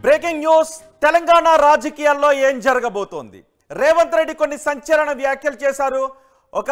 Breaking news Telangana రాజకీయాల్లో ఏం జరగబోతోంది రేవంత్ రెడ్డి కొన్ని సంచలన వ్యాఖ్యలు చేశారు ఒక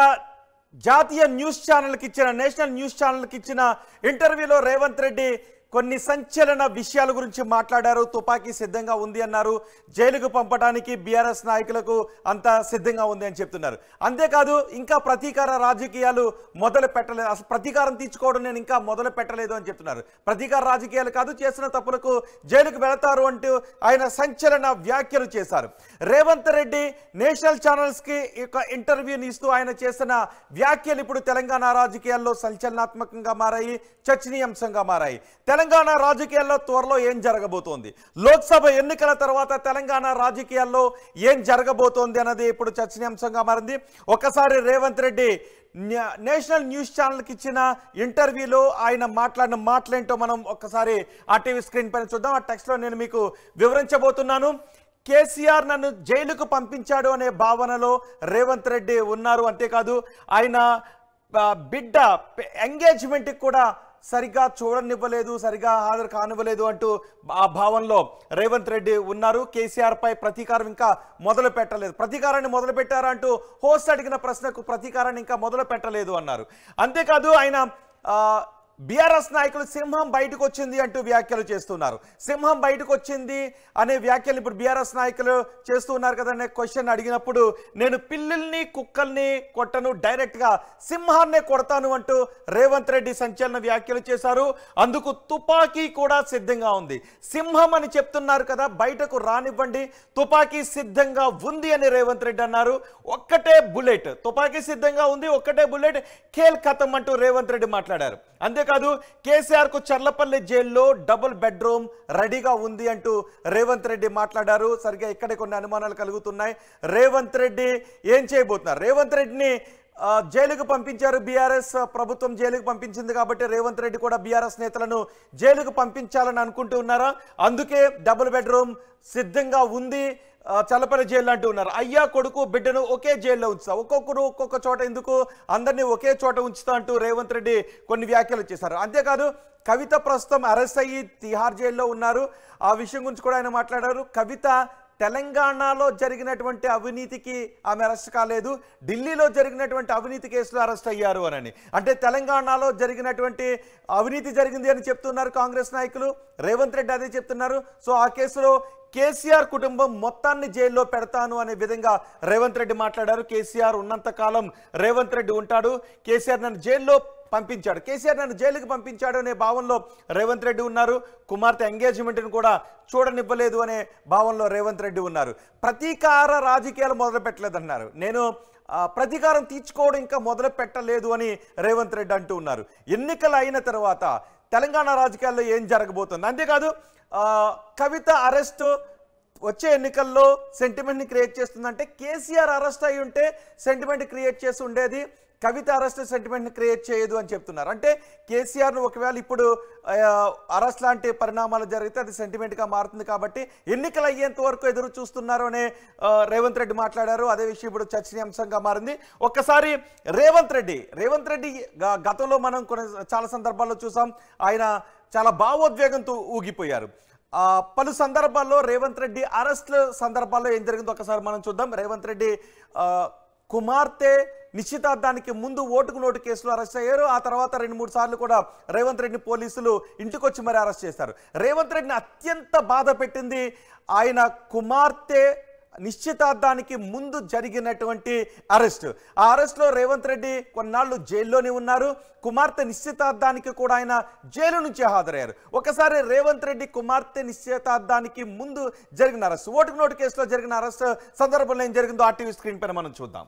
జాతీయ న్యూస్ ఛానల్కి ఇచ్చిన నేషనల్ న్యూస్ ఛానల్కి ఇచ్చిన ఇంటర్వ్యూలో రేవంత్ రెడ్డి కొన్ని సంచలన విషయాల గురించి మాట్లాడారు తుపాకీ సిద్ధంగా ఉంది అన్నారు జైలుకు పంపడానికి బీఆర్ఎస్ నాయకులకు అంతా సిద్ధంగా ఉంది అని చెప్తున్నారు అంతేకాదు ఇంకా ప్రతీకార రాజకీయాలు మొదలు పెట్టలేదు అసలు ప్రతీకారం తీర్చుకోవడం నేను ఇంకా మొదలు పెట్టలేదు అని చెప్తున్నారు ప్రతీకార రాజకీయాలు కాదు చేసిన తప్పులకు జైలుకు వెళతారు అంటూ ఆయన సంచలన వ్యాఖ్యలు చేశారు రేవంత్ రెడ్డి నేషనల్ ఛానల్స్కి ఒక ఇంటర్వ్యూని ఇస్తూ ఆయన చేసిన వ్యాఖ్యలు ఇప్పుడు తెలంగాణ రాజకీయాల్లో సంచలనాత్మకంగా మారాయి చర్చనీయాంశంగా మారాయి తెలంగాణ రాజకీయాల్లో త్వరలో ఏం జరగబోతోంది లోక్సభ ఎన్నికల తర్వాత తెలంగాణ రాజకీయాల్లో ఏం జరగబోతోంది అన్నది ఇప్పుడు చర్చనీయాంశంగా మారింది ఒకసారి రేవంత్ రెడ్డి న్యా- నేషనల్ న్యూస్ ఛానల్కి ఇచ్చిన ఇంటర్వ్యూలో ఆయన మాట్లాడిన మాటలేంటో మనం ఒక్కసారి ఆ టీవీ స్క్రీన్ పైన చూద్దాం ఆ టెక్స్ట్లో నేను మీకు వివరించబోతున్నాను కేసీఆర్ నన్ను జైలుకు పంపించాడు అనే భావనలో రేవంత్ రెడ్డి ఉన్నారు అంతేకాదు ఆయన ఆ, బిడ్డ ఎంగేజ్మెంట్కి కూడా సరిగ్గా చూడనివ్వలేదు సరిగా హాజరు కానివ్వలేదు అంటూ ఆ భావంలో రేవంత్ రెడ్డి ఉన్నారు కేసీఆర్ పై ప్రతీకారం ఇంకా మొదలు పెట్టలేదు ప్రతీకారాన్ని మొదలు పెట్టారా అంటూ హోస్ట్ అడిగిన ప్రశ్నకు ప్రతీకారాన్ని ఇంకా మొదలు పెట్టలేదు అన్నారు అంతేకాదు ఆయన ఆ, బీఆర్ఎస్ నాయకులు సింహం బయటకు వచ్చింది అంటూ వ్యాఖ్యలు చేస్తున్నారు సింహం బయటకు వచ్చింది అనే వ్యాఖ్యలు ఇప్పుడు బీఆర్ఎస్ నాయకులు చేస్తూ ఉన్నారు కదా అనే క్వశ్చన్ అడిగినప్పుడు నేను పిల్లుల్ని కుక్కల్ని కొట్టను డైరెక్ట్గా సింహాన్నే కొడతాను అంటూ రేవంత్ రెడ్డి సంచలన వ్యాఖ్యలు చేశారు అందుకు తుపాకీ కూడా సిద్ధంగా ఉంది సింహం అని చెప్తున్నారు కదా బయటకు రానివ్వండి తుపాకీ సిద్ధంగా ఉంది అని రేవంత్ రెడ్డి అన్నారు ఒక్కటే బుల్లెట్ తుపాకీ సిద్ధంగా ఉంది ఒక్కటే బుల్లెట్ ఖేల్ ఖతం అంటూ రేవంత్ రెడ్డి మాట్లాడారు అంతేకాదు కేసీఆర్ కు చర్లపల్లి జైల్లో డబుల్ బెడ్రూమ్ రెడీగా ఉంది అంటూ రేవంత్ రెడ్డి మాట్లాడారు సరిగా ఇక్కడే కొన్ని అనుమానాలు కలుగుతున్నాయి రేవంత్ రెడ్డి ఏం చేయబోతున్నారు రేవంత్ రెడ్డిని ఆ, జైలుకు పంపించారు బీఆర్ఎస్ ప్రభుత్వం జైలుకు పంపించింది కాబట్టి రేవంత్ రెడ్డి కూడా బీఆర్ఎస్ నేతలను జైలుకు పంపించాలని అనుకుంటూ ఉన్నారా అందుకే డబుల్ బెడ్రూమ్ సిద్ధంగా ఉంది ఆ, చల్లపల్లి జైలు అంటూ ఉన్నారు అయ్యా కొడుకు బిడ్డను ఒకే జైల్లో ఉంచుతా ఒక్కొక్కరు ఒక్కొక్క చోట ఎందుకు అందరినీ ఒకే చోట ఉంచుతా అంటూ రేవంత్ రెడ్డి కొన్ని వ్యాఖ్యలు చేశారు అంతేకాదు కవిత ప్రస్తుతం అరెస్ట్ అయ్యి తిహార్ జైల్లో ఉన్నారు ఆ విషయం గురించి కూడా ఆయన మాట్లాడారు కవిత తెలంగాణలో జరిగినటువంటి అవినీతికి ఆమె అరెస్ట్ కాలేదు ఢిల్లీలో జరిగినటువంటి అవినీతి కేసులో అరెస్ట్ అయ్యారు అని అంటే తెలంగాణలో జరిగినటువంటి అవినీతి జరిగింది అని చెప్తున్నారు కాంగ్రెస్ నాయకులు రేవంత్ రెడ్డి అదే చెప్తున్నారు సో ఆ కేసులో కేసీఆర్ కుటుంబం మొత్తాన్ని జైల్లో పెడతాను అనే విధంగా రేవంత్ రెడ్డి మాట్లాడారు కేసీఆర్ ఉన్నంత కాలం రేవంత్ రెడ్డి ఉంటాడు కేసీఆర్ నన్ను జైల్లో పంపించాడు కేసీఆర్ నన్ను జైలుకి పంపించాడు అనే భావంలో రేవంత్ రెడ్డి ఉన్నారు కుమార్తె ఎంగేజ్మెంట్ని కూడా చూడనివ్వలేదు అనే భావంలో రేవంత్ రెడ్డి ఉన్నారు ప్రతీకార రాజకీయాలు మొదలు పెట్టలేదన్నారు నేను ఆ, ప్రతీకారం తీర్చుకోవడం ఇంకా మొదలు పెట్టలేదు అని రేవంత్ రెడ్డి అంటూ ఉన్నారు ఎన్నికలు అయిన తర్వాత తెలంగాణ రాజకీయాల్లో ఏం జరగబోతుంది అంతేకాదు ఆ, కవిత అరెస్ట్ వచ్చే ఎన్నికల్లో సెంటిమెంట్ని క్రియేట్ చేస్తుందంటే కేసీఆర్ అరెస్ట్ అయి ఉంటే సెంటిమెంట్ క్రియేట్ చేసి ఉండేది కవిత అరెస్ట్ సెంటిమెంట్ని క్రియేట్ చేయదు అని చెప్తున్నారు అంటే కేసీఆర్ను ఒకవేళ ఇప్పుడు ఆ, అరెస్ట్ లాంటి పరిణామాలు జరిగితే అది సెంటిమెంట్గా మారుతుంది కాబట్టి ఎన్నికలు అయ్యేంత వరకు ఎదురు చూస్తున్నారు అనే ఆ, రేవంత్ రెడ్డి మాట్లాడారు అదే విషయం ఇప్పుడు చర్చనీయాంశంగా మారింది ఒక్కసారి రేవంత్ రెడ్డి రేవంత్ రెడ్డి గ- గతంలో మనం కొన్ని చాలా సందర్భాల్లో చూసాం ఆయన చాలా భావోద్వేగంతో ఊగిపోయారు ఆ, పలు సందర్భాల్లో రేవంత్ రెడ్డి అరెస్ట్ సందర్భాల్లో ఏం జరిగిందో ఒకసారి మనం చూద్దాం రేవంత్ రెడ్డి ఆ, కుమార్తె నిశ్చితార్థానికి ముందు ఓటుకు నోటు కేసులో అరెస్ట్ అయ్యారు ఆ తర్వాత రెండు మూడు సార్లు కూడా రేవంత్ రెడ్డిని పోలీసులు ఇంటికి వచ్చి మరి అరెస్ట్ చేశారు రేవంత్ రెడ్డిని అత్యంత బాధ పెట్టింది ఆయన కుమార్తె నిశ్చితార్థానికి ముందు జరిగినటువంటి అరెస్ట్ ఆ అరెస్ట్లో రేవంత్ రెడ్డి కొన్నాళ్ళు జైల్లోనే ఉన్నారు కుమార్తె నిశ్చితార్థానికి కూడా ఆయన జైలు నుంచి హాజరయ్యారు ఒకసారి రేవంత్ రెడ్డి కుమార్తె నిశ్చితార్థానికి ముందు జరిగిన అరెస్ట్ ఓటుకు నోటు కేసులో జరిగిన అరెస్ట్ సందర్భంలో ఏం జరిగిందో ఆర్టీవీ స్క్రీన్ పైన మనం చూద్దాం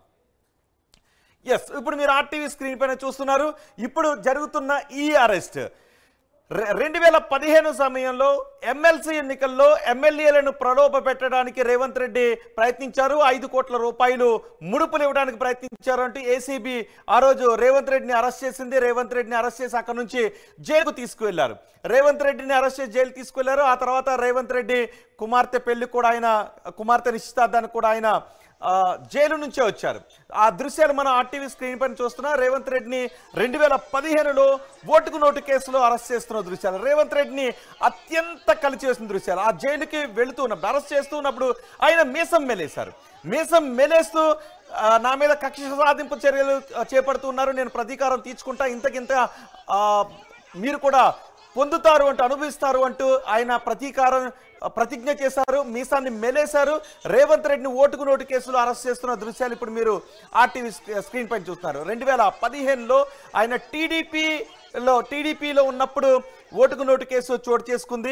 ఎస్ ఇప్పుడు మీరు ఆర్టీవీ స్క్రీన్ పైన చూస్తున్నారు ఇప్పుడు జరుగుతున్న ఈ అరెస్ట్ రె- రెండు వేల పదిహేను సమయంలో ఎమ్మెల్సీ ఎన్నికల్లో ఎమ్మెల్యేలను ప్రలోభ పెట్టడానికి రేవంత్ రెడ్డి ప్రయత్నించారు ఐదు కోట్ల రూపాయలు ముడుపులు ఇవ్వడానికి ప్రయత్నించారు అంటూ ఏసీబీ ఆ రోజు రేవంత్ రెడ్డిని అరెస్ట్ చేసింది రేవంత్ రెడ్డిని అరెస్ట్ చేసి అక్కడ నుంచి జైలుకు తీసుకువెళ్లారు రేవంత్ రెడ్డిని అరెస్ట్ చేసి జైలు తీసుకువెళ్లారు ఆ తర్వాత రేవంత్ రెడ్డి కుమార్తె పెళ్లి కూడా ఆయన కుమార్తె నిశ్చితార్థానికి కూడా ఆయన ఆ, జైలు నుంచే వచ్చారు ఆ దృశ్యాలు మన ఆర్టీవీ స్క్రీన్ పైన చూస్తున్నా రేవంత్ రెడ్డిని రెండు వేల పదిహేనులో ఓటుకు నోటు కేసులో అరెస్ట్ చేస్తున్న దృశ్యాలు రేవంత్ రెడ్డిని అత్యంత కలిచివేసిన దృశ్యాలు ఆ జైలుకి వెళుతూ ఉన్నప్పుడు అరెస్ట్ చేస్తూ ఉన్నప్పుడు ఆయన మీసం మెలేశారు మీసం మెలేస్తూ ఆ, నా మీద కక్ష సాధింపు చర్యలు ఆ, చేపడుతున్నారు నేను ప్రతీకారం తీర్చుకుంటా ఇంతకింత ఆ, మీరు కూడా పొందుతారు అంటూ అనుభవిస్తారు అంటూ ఆయన ప్రతీకారం ఆ, ప్రతిజ్ఞ చేశారు మీసాన్ని మెలేశారు రేవంత్ రెడ్డిని ఓటుకు నోటు కేసులో అరెస్ట్ చేస్తున్న దృశ్యాలు ఇప్పుడు మీరు ఆర్టీవీ స్క్రీన్ పైన చూస్తున్నారు రెండు వేల పదిహేనులో ఆయన టీడీపీలో టీడీపీలో ఉన్నప్పుడు ఓటుకు నోటు కేసు చోటు చేసుకుంది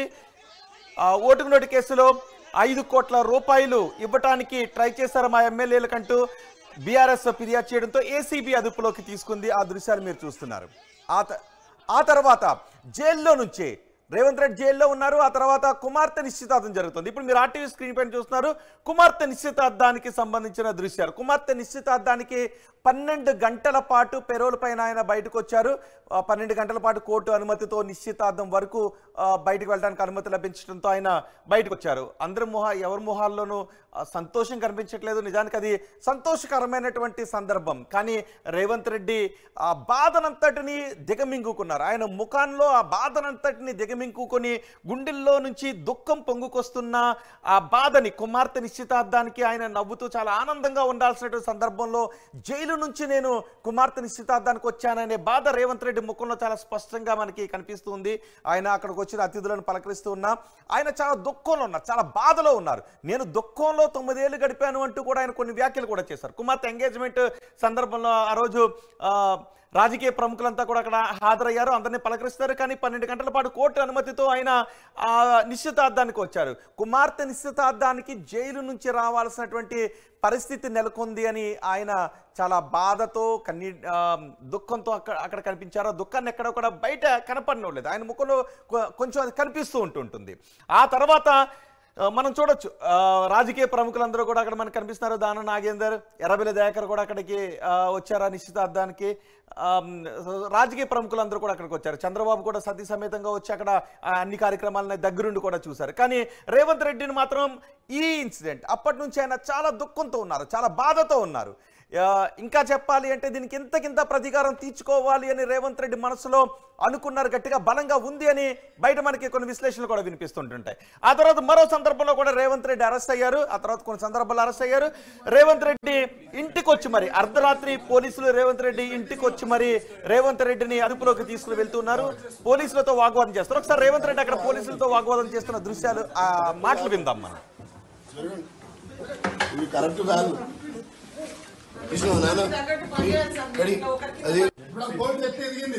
ఆ ఓటుకు నోటు కేసులో ఐదు కోట్ల రూపాయలు ఇవ్వటానికి ట్రై చేశారు మా ఎమ్మెల్యేలకంటూ బీఆర్ఎస్ ఫిర్యాదు చేయడంతో ఏసీబీ అదుపులోకి తీసుకుంది ఆ దృశ్యాలు మీరు చూస్తున్నారు ఆ త- ఆ తర్వాత జైల్లో నుంచి రేవంత్ రెడ్డి జైల్లో ఉన్నారు ఆ తర్వాత కుమార్తె నిశ్చితార్థం జరుగుతుంది ఇప్పుడు మీరు ఆర్టీవీ స్క్రీన్ పైన చూస్తున్నారు కుమార్తె నిశ్చితార్థానికి సంబంధించిన దృశ్యాలు కుమార్తె నిశ్చితార్థానికి పన్నెండు గంటల పాటు పెరోల్ పైన ఆయన బయటకు వచ్చారు ఆ, పన్నెండు గంటల పాటు కోర్టు అనుమతితో నిశ్చితార్థం వరకు ఆ, బయటకు వెళ్ళడానికి అనుమతి లభించడంతో ఆయన బయటకు వచ్చారు అందరి మొహ ఎవరి మొహాల్లోనూ ఆ, సంతోషం కనిపించట్లేదు నిజానికి అది సంతోషకరమైనటువంటి సందర్భం కానీ రేవంత్ రెడ్డి ఆ బాధనంతటిని దిగమింగుకున్నారు ఆయన ముఖాల్లో ఆ బాధనంతటిని దిగమింగుకొని గుండెల్లో నుంచి దుఃఖం పొంగుకొస్తున్న ఆ బాధని కుమార్తె నిశ్చితార్థానికి ఆయన నవ్వుతూ చాలా ఆనందంగా ఉండాల్సినటువంటి సందర్భంలో జైలు నుంచి నేను కుమార్తె నిశ్చితార్థానికి వచ్చాననే బాధ రేవంత్ రెడ్డి ముఖంలో చాలా స్పష్టంగా మనకి కనిపిస్తుంది ఆయన అక్కడికి వచ్చిన అతిథులను పలకరిస్తూ ఉన్నా ఆయన చాలా దుఃఖంలో ఉన్నారు చాలా బాధలో ఉన్నారు నేను దుఃఖంలో తొమ్మిదేళ్ళు గడిపాను అంటూ కూడా ఆయన కొన్ని వ్యాఖ్యలు కూడా చేశారు కుమార్తె ఎంగేజ్మెంట్ సందర్భంలో ఆ రోజు ఆ, రాజకీయ ప్రముఖులంతా కూడా అక్కడ హాజరయ్యారు అందరినీ పలకరిస్తారు కానీ పన్నెండు గంటల పాటు కోర్టు అనుమతితో ఆయన ఆ నిశ్చితార్థానికి వచ్చారు కుమార్తె నిశ్చితార్థానికి జైలు నుంచి రావాల్సినటువంటి పరిస్థితి నెలకొంది అని ఆయన చాలా బాధతో కన్నీ ఆ, దుఃఖంతో అక్కడ అక్కడ కనిపించారు ఆ దుఃఖాన్ని ఎక్కడ కూడా బయట కనపడలేదు ఆయన ముఖంలో కొ- కొంచెం అది కనిపిస్తూ ఉంటుంటుంది ఆ తర్వాత ఆ, మనం చూడొచ్చు ఆ, రాజకీయ ప్రముఖులందరూ కూడా అక్కడ మనకు కనిపిస్తున్నారు దాన నాగేందర్ ఎర్రబెల్లి దయాకర్ కూడా అక్కడికి ఆ, వచ్చారు ఆ నిశ్చితార్థానికి ఆ, రాజకీయ ప్రముఖులందరూ కూడా అక్కడికి వచ్చారు చంద్రబాబు కూడా సతీ సమేతంగా వచ్చి అక్కడ ఆ, అన్ని కార్యక్రమాలను దగ్గరుండి కూడా చూశారు కానీ రేవంత్ రెడ్డిని మాత్రం ఈ ఇన్సిడెంట్ అప్పటి నుంచి ఆయన చాలా దుఃఖంతో ఉన్నారు చాలా బాధతో ఉన్నారు ఆ, ఇంకా చెప్పాలి అంటే దీనికి ఇంతకింత ప్రతీకారం తీర్చుకోవాలి అని రేవంత్ రెడ్డి మనసులో అనుకున్నారు గట్టిగా బలంగా ఉంది అని బయట మనకి కొన్ని విశ్లేషణలు కూడా వినిపిస్తుంటుంటాయి ఆ తర్వాత మరో సందర్భంలో కూడా రేవంత్ రెడ్డి అరెస్ట్ అయ్యారు ఆ తర్వాత కొన్ని సందర్భాల్లో అరెస్ట్ అయ్యారు రేవంత్ రెడ్డి ఇంటికి వచ్చి మరి అర్ధరాత్రి పోలీసులు రేవంత్ రెడ్డి ఇంటికి వచ్చి మరి రేవంత్ రెడ్డిని అదుపులోకి తీసుకుని వెళ్తున్నారు పోలీసులతో వాగ్వాదం చేస్తారు ఒకసారి రేవంత్ రెడ్డి అక్కడ పోలీసులతో వాగ్వాదం చేస్తున్న దృశ్యాలు ఆ మాటలు విందాం మనం ఇవి కరెక్ట్ కాదు విష్ణు నాన్న రెడీ అది ఇప్పుడు ఆ బోర్డు ఎత్తి ఎదిగింది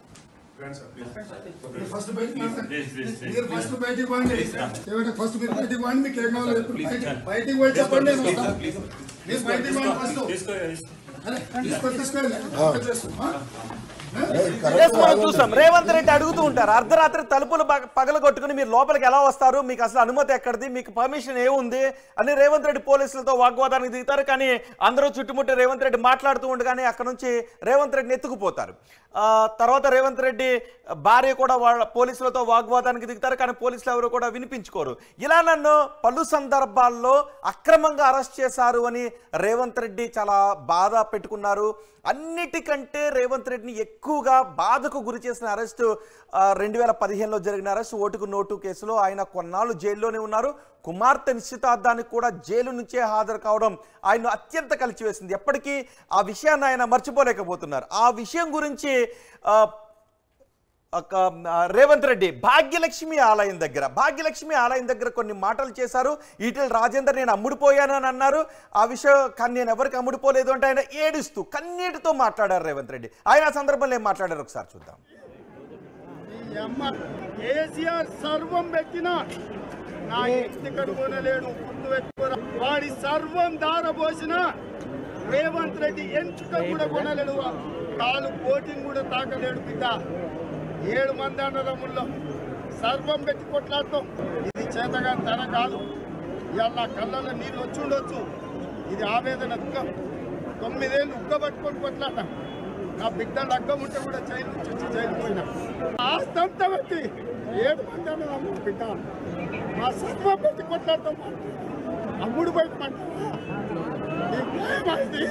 మీరు ఫస్ట్ బయటికి రండి. మీరు ఫస్ట్ బయటికి పోండి ఏమంటే ఫస్ట్ మీరు బయటికి పోండి మీకు ఏం కావాలో చెప్పండి. బయటికి- బయటికి పోయి చెప్పండి నేను వస్తాను. మీరు బయటికి పోండి ఫస్ట్ అరే, తీసుకొని తీసుకోండి. ఆ? Yes, మనం చూసాం రేవంత్ రెడ్డి అడుగుతూ ఉంటారు అర్ధరాత్రి తలుపులు పగ- పగలగొట్టుకుని మీరు లోపలికి ఎలా వస్తారు మీకు అసలు అనుమతి ఎక్కడిది మీకు పర్మిషన్ ఏముంది అని రేవంత్ రెడ్డి పోలీసులతో వాగ్వాదానికి దిగుతారు కానీ అందరూ చుట్టుముట్టి రేవంత్ రెడ్డి మాట్లాడుతూ ఉండగానే అక్కడ నుంచి రేవంత్ రెడ్డిని ఎత్తుకుపోతారు ఆ, తర్వాత రేవంత్ రెడ్డి భార్య కూడా వాళ్ళ పోలీసులతో వాగ్వాదానికి దిగుతారు కానీ పోలీసులు ఎవరు కూడా వినిపించుకోరు ఇలా నన్ను పలు సందర్భాల్లో అక్రమంగా అరెస్ట్ చేశారు అని రేవంత్ రెడ్డి చాలా బాధ పెట్టుకున్నారు అన్నిటికంటే రేవంత్ రెడ్డిని ఎక్కువగా బాధకు గురి చేసిన అరెస్టు రెండు వేల పదిహేనులో జరిగిన అరెస్ట్ ఓటుకు నోటు కేసులో ఆయన కొన్నాళ్ళు జైల్లోనే ఉన్నారు కుమార్తె నిశ్చితార్థానికి కూడా జైలు నుంచే హాజరు కావడం ఆయన అత్యంత కలిచివేసింది ఎప్పటికీ ఆ విషయాన్ని ఆయన మర్చిపోలేకపోతున్నారు ఆ విషయం గురించి ఆ, ఒక ఆ, రేవంత్ రెడ్డి భాగ్యలక్ష్మి ఆలయం దగ్గర భాగ్యలక్ష్మి ఆలయం దగ్గర కొన్ని మాటలు చేశారు ఈటెల రాజేందర్ నేను అమ్ముడుపోయాను అని అన్నారు ఆ విషయం కానీ నేను ఎవరికి అమ్ముడుపోలేదు అంటే ఆయన ఏడుస్తూ కన్నీటితో మాట్లాడారు రేవంత్ రెడ్డి ఆయన ఆ సందర్భంలో ఏం మాట్లాడారు ఒకసారి చూద్దాం ఈ అమ్మ కేసీఆర్ సర్వం పెట్టినా నా ఇంటి కడుగొనలేడు గుర్తు పెట్టుకోరా వాడి సర్వం దారబోసిన రేవంత్ రెడ్డి ఎంచుక కూడా కొనలేడు కాలు కోటింగ్ కూడా తాకలేడు బిడ్డ ఏడు మంది అన్నదమ్ముల్లో సర్వం పెట్టి కొట్లాడతాం ఇది చేతగా తన కాదు ఇవాళ నా కళ్ళలో నీళ్ళు వచ్చి ఉండొచ్చు ఇది ఆవేదన దుఃఖం తొమ్మిదేళ్ళు ఉక్క పట్టుకొని కొట్లాడతాం నా బిడ్డ లగ్గం ఉంటే కూడా జైలు నుంచి వచ్చి జైలు పోయినా ఆస్తంతా పెట్టి ఏడు మంది అన్నదమ్ములు బిడ్డ మా సర్వం పెట్టి కొట్లాడతాం అమ్ముడు బయట నీకేమైంది?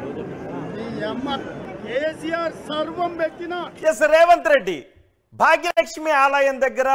నీ అమ్మ కేసీఆర్ సర్వం పెట్టినా ఎస్ రేవంత్ రెడ్డి భాగ్యలక్ష్మి ఆలయం దగ్గర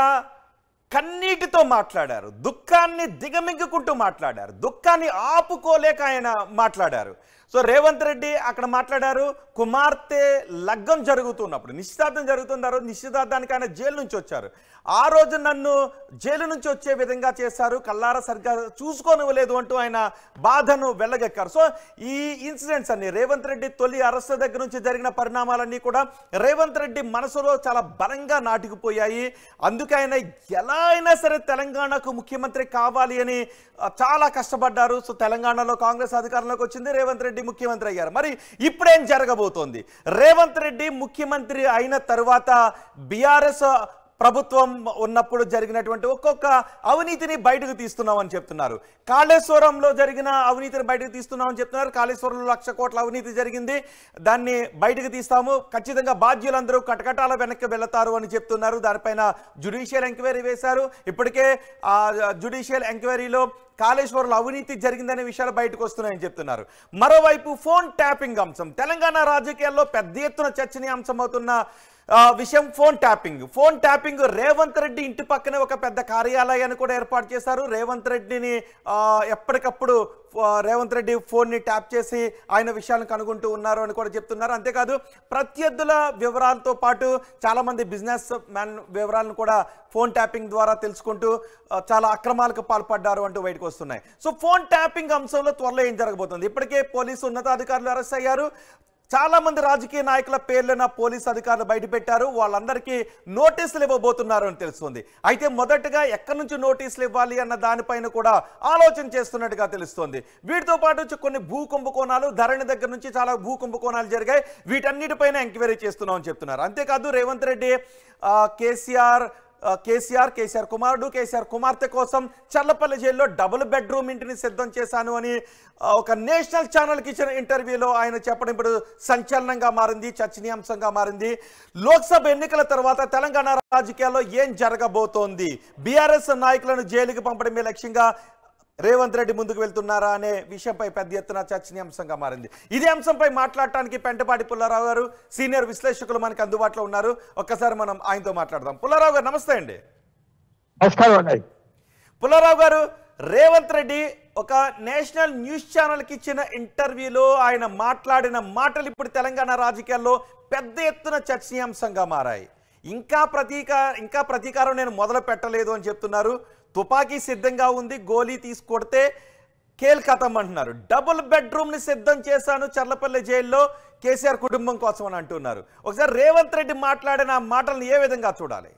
కన్నీటితో మాట్లాడారు దుఃఖాన్ని దిగమింగుకుంటూ మాట్లాడారు దుఃఖాన్ని ఆపుకోలేక ఆయన మాట్లాడారు సో రేవంత్ రెడ్డి అక్కడ మాట్లాడారు కుమార్తె లగ్గం జరుగుతున్నప్పుడు నిశ్చితార్థం జరుగుతుంది ఆ రోజు నిశ్చితార్థానికి ఆయన జైలు నుంచి వచ్చారు ఆ రోజు నన్ను జైలు నుంచి వచ్చే విధంగా చేశారు కల్లారా సరిగ్గా చూసుకోనివ్వలేదు అంటూ ఆయన బాధను వెళ్ళగక్కారు సో ఈ ఇన్సిడెంట్స్ అన్ని రేవంత్ రెడ్డి తొలి అరెస్ట్ దగ్గర నుంచి జరిగిన పరిణామాలన్నీ కూడా రేవంత్ రెడ్డి మనసులో చాలా బలంగా నాటుకుపోయాయి అందుకే ఆయన ఎలా అయినా సరే తెలంగాణకు ముఖ్యమంత్రి కావాలి అని ఆ, చాలా కష్టపడ్డారు సో తెలంగాణలో కాంగ్రెస్ అధికారంలోకి వచ్చింది రేవంత్ రెడ్డి ముఖ్యమంత్రి అయ్యారు మరి ఇప్పుడేం జరగబోతోంది రేవంత్ రెడ్డి ముఖ్యమంత్రి అయిన తరువాత బీఆర్ఎస్ ప్రభుత్వం ఉన్నప్పుడు జరిగినటువంటి ఒక్కొక్క అవినీతిని బయటకు తీస్తున్నామని చెప్తున్నారు కాళేశ్వరంలో జరిగిన అవినీతిని బయటకు తీస్తున్నామని చెప్తున్నారు కాళేశ్వరంలో లక్ష కోట్ల అవినీతి జరిగింది దాన్ని బయటకు తీస్తాము ఖచ్చితంగా బాధ్యులందరూ కటకటాల వెనక్కి వెళతారు అని చెప్తున్నారు దానిపైన జుడిషియల్ ఎంక్వైరీ వేశారు ఇప్పటికే ఆ జుడిషియల్ ఎంక్వైరీలో కాళేశ్వరంలో అవినీతి జరిగిందనే విషయాలు బయటకు వస్తున్నాయని చెప్తున్నారు మరోవైపు ఫోన్ ట్యాపింగ్ అంశం తెలంగాణ రాజకీయాల్లో పెద్ద ఎత్తున చర్చనీయాంశం అవుతున్న ఆ, విషయం phone tapping phone tapping Revanth Reddy ఇంటి పక్కనే ఒక పెద్ద కార్యాలయాన్ని కూడా ఏర్పాటు చేశారు రేవంత్ రెడ్డిని ఆ, ఎప్పటికప్పుడు ఆ, రేవంత్ రెడ్డి ఫోన్ని ట్యాప్ చేసి ఆయన విషయాలను కనుగొంటూ ఉన్నారు అని కూడా చెప్తున్నారు అంతేకాదు ప్రత్యర్థుల వివరాలతో పాటు చాలామంది బిజినెస్ మ్యాన్ వివరాలను కూడా ఫోన్ ట్యాపింగ్ ద్వారా తెలుసుకుంటూ ఆ, చాలా అక్రమాలకు పాల్పడ్డారు అంటూ బయటకు వస్తున్నాయి సో ఫోన్ ట్యాపింగ్ అంశంలో త్వరలో ఏం జరగబోతుంది ఇప్పటికే పోలీసు ఉన్నతాధికారులు అరెస్ట్ అయ్యారు చాలా మంది రాజకీయ నాయకుల పేర్లను పోలీస్ అధికారులు బయటపెట్టారు వాళ్ళందరికీ నోటీసులు ఇవ్వబోతున్నారు అని తెలుస్తుంది అయితే మొదటగా ఎక్కడి నుంచి నోటీసులు ఇవ్వాలి అన్న దానిపైన కూడా ఆలోచన చేస్తున్నట్టుగా తెలుస్తోంది వీటితో పాటు వచ్చి కొన్ని భూ కుంభకోణాలు ధరణి దగ్గర నుంచి చాలా భూ కుంభకోణాలు జరిగాయి వీటన్నిటిపైన ఎంక్వైరీ చేస్తున్నామని చెప్తున్నారు అంతేకాదు రేవంత్ రెడ్డి ఆ, కేసీఆర్ ఆ, కేసీఆర్ కేసీఆర్ కుమారుడు కేసీఆర్ కుమార్తె కోసం చల్లపల్లి జైల్లో డబుల్ బెడ్రూమ్ ఇంటిని సిద్ధం చేశాను అని ఆ, ఒక నేషనల్ ఛానల్కి ఇచ్చిన ఇంటర్వ్యూలో ఆయన చెప్పడం ఇప్పుడు సంచలనంగా మారింది చర్చనీయాంశంగా మారింది లోక్సభ ఎన్నికల తర్వాత తెలంగాణ రాజకీయాల్లో ఏం జరగబోతోంది బీఆర్ఎస్ నాయకులను జైలుకి పంపడమే లక్ష్యంగా రేవంత్ రెడ్డి ముందుకు వెళ్తున్నారా అనే విషయంపై పెద్ద ఎత్తున చర్చనీయాంశంగా మారింది ఇదే అంశంపై మాట్లాడటానికి పెంటపాటి పుల్లారావు గారు సీనియర్ విశ్లేషకులు మనకి అందుబాటులో ఉన్నారు ఒక్కసారి మనం ఆయనతో మాట్లాడదాం పుల్లారావు గారు నమస్తే అండి నమస్కారం అండి పుల్లారావు గారు రేవంత్ రెడ్డి ఒక నేషనల్ న్యూస్ ఛానల్కి ఇచ్చిన ఇంటర్వ్యూలో ఆయన మాట్లాడిన మాటలు ఇప్పుడు తెలంగాణ రాజకీయాల్లో పెద్ద ఎత్తున చర్చనీయాంశంగా మారాయి ఇంకా ప్రతీక ఇంకా ప్రతీకారం నేను మొదలు పెట్టలేదు అని చెప్తున్నారు తుపాకీ సిద్ధంగా ఉంది గోలీ తీసుకొడితే కేల్ కథం అంటున్నారు డబుల్ బెడ్రూమ్ ని సిద్ధం చేశాను చర్లపల్లి జైల్లో కేసీఆర్ కుటుంబం కోసం అని అంటున్నారు ఒకసారి రేవంత్ రెడ్డి మాట్లాడిన ఆ మాటలను ఏ విధంగా చూడాలి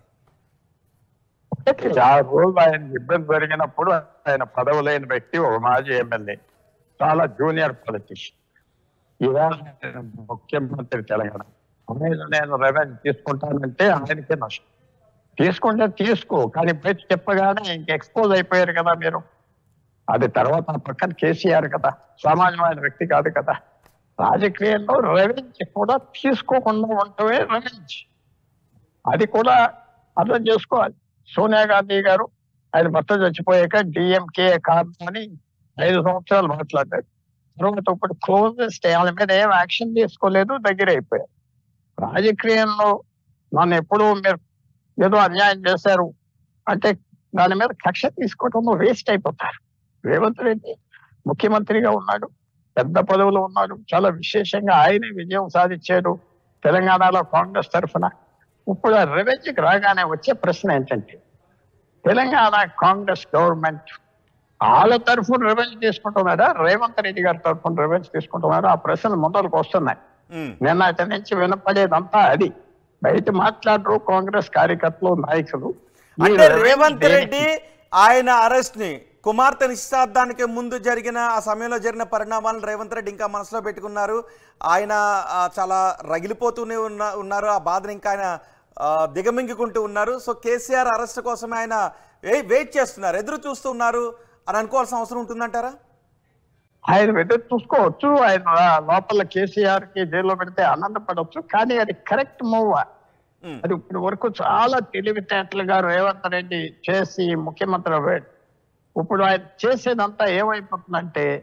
ఆ రోజు ఆయన ఇబ్బంది జరిగినప్పుడు ఆయన పదవి లేని వ్యక్తి ఒక మాజీ ఎమ్మెల్యే చాలా జూనియర్ పొలిటీషియన్ ఇవాళ ఆయన ముఖ్యమంత్రి తెలంగాణ ఆయన నేను రెవెన్యూ తీసుకుంటానంటే ఆయనకే నష్టం తీసుకుంటే తీసుకో కానీ బయట చెప్పగానే ఇంక ఎక్స్పోజ్ అయిపోయారు కదా మీరు అది తర్వాత ఆ పక్కన కేసీఆర్ కదా సామాన్యమైన వ్యక్తి కాదు కదా రాజకీయాల్లో రెవెన్స్ కూడా తీసుకోకుండా ఉండటమే రెవెన్స్ అది కూడా అర్థం చేసుకోవాలి సోనియా గాంధీ గారు ఆయన భర్త చచ్చిపోయాక డిఎంకే కారణం అని ఐదు సంవత్సరాలు మాట్లాడారు తర్వాత ఇప్పుడు క్లోజెస్ట్ వాళ్ళ మీద ఏం యాక్షన్ తీసుకోలేదు దగ్గర అయిపోయారు రాజకీయంలో నన్ను ఎప్పుడూ మీరు ఏదో అన్యాయం చేశారు అంటే దాని మీద కక్ష తీసుకోవటంలో వేస్ట్ అయిపోతారు రేవంత్ రెడ్డి ముఖ్యమంత్రిగా ఉన్నాడు పెద్ద పదవిలో ఉన్నాడు చాలా విశేషంగా ఆయనే విజయం సాధించాడు తెలంగాణలో కాంగ్రెస్ తరఫున ఇప్పుడు ఆ రెవెన్యూకి రాగానే వచ్చే ప్రశ్న ఏంటంటే తెలంగాణ కాంగ్రెస్ గవర్నమెంట్ వాళ్ళ తరఫున రెవెన్యూ తీసుకుంటున్నారా రేవంత్ రెడ్డి గారి తరఫున రెవెన్యూ తీసుకుంటున్నారా ఆ ప్రశ్నలు ముందరకు వస్తున్నాయి ఉమ్. నిన్న అతని నుంచి వినపడేదంతా అది బయట మాట్లాడరు కాంగ్రెస్ కార్యకర్తలు నాయకులు ఈ అంటే రెవెన్యూ రేవంత్ దేనికి? రెడ్డి ఆయన అరెస్ట్ ని కుమార్తె నిశ్చితార్థానికి ముందు జరిగిన ఆ సమయంలో జరిగిన పరిణామాలను రేవంత్ రెడ్డి ఇంకా మనసులో పెట్టుకున్నారు ఆయన ఆ, చాలా రగిలిపోతూనే ఉన్న ఉన్నారు ఆ బాధను ఇంకా ఆయన ఆ, దిగమింగుకుంటూ ఉన్నారు సో కేసీఆర్ అరెస్ట్ కోసమే ఆయన వే- వెయిట్ చేస్తున్నారు ఎదురు చూస్తున్నారు అని అనుకోవాల్సిన అవసరం ఉంటుందంటారా ఆయన ఎదురు చూసుకోవచ్చు ఆయన లోపల కేసీఆర్ కి జైల్లో పెడితే ఆనందపడవచ్చు కానీ అది కరెక్ట్ మూవ్ ఉమ్. అది ఇప్పటి వరకు చాలా తెలివితేటలుగా రేవంత్ రెడ్డి చేసి ముఖ్యమంత్రి అయ్యాడు ఇప్పుడు ఆయన చేసేదంతా ఏమైపోతుందంటే